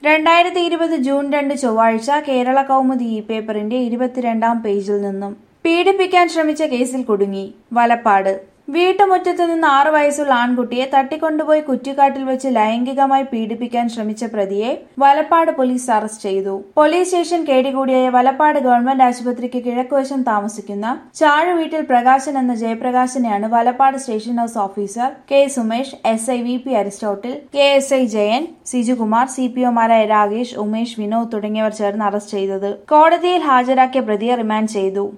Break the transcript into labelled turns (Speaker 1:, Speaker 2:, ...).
Speaker 1: രണ്ടായിരത്തി ഇരുപത് ജൂൺ രണ്ട് ചൊവ്വാഴ്ച കേരള കൗമുദി ഇ പേപ്പറിന്റെ ഇരുപത്തിരണ്ടാം പേജിൽ നിന്നും പീഡിപ്പിക്കാൻ ശ്രമിച്ച കേസിൽ കുടുങ്ങി വലപ്പാട് വീട്ടുമുറ്റത്ത് നിന്ന് ആറു വയസ്സുള്ള ആൺകുട്ടിയെ തട്ടിക്കൊണ്ടുപോയി കുറ്റിക്കാട്ടിൽ വെച്ച് ലൈംഗികമായി പീഡിപ്പിക്കാൻ ശ്രമിച്ച പ്രതിയെ വലപ്പാട് പോലീസ് അറസ്റ്റ് ചെയ്തു പോലീസ് സ്റ്റേഷൻ കേടികൂടിയായ വലപ്പാട് ഗവൺമെന്റ് ആശുപത്രിക്ക് കിഴക്കുവശം താമസിക്കുന്ന ചാഴു വീട്ടിൽ പ്രകാശൻ എന്ന ജയപ്രകാശനെയാണ് Valappad station house officer K Sumesh S I V P Aristotle K S I Jayan Sijukumar C P ഒമാരായ രാകേഷ് ഉമേഷ് വിനോദ് തുടങ്ങിയവർ ചേർന്ന് അറസ്റ്റ് ചെയ്തത് കോടതിയിൽ ഹാജരാക്കിയ പ്രതിയെ റിമാൻഡ് ചെയ്തു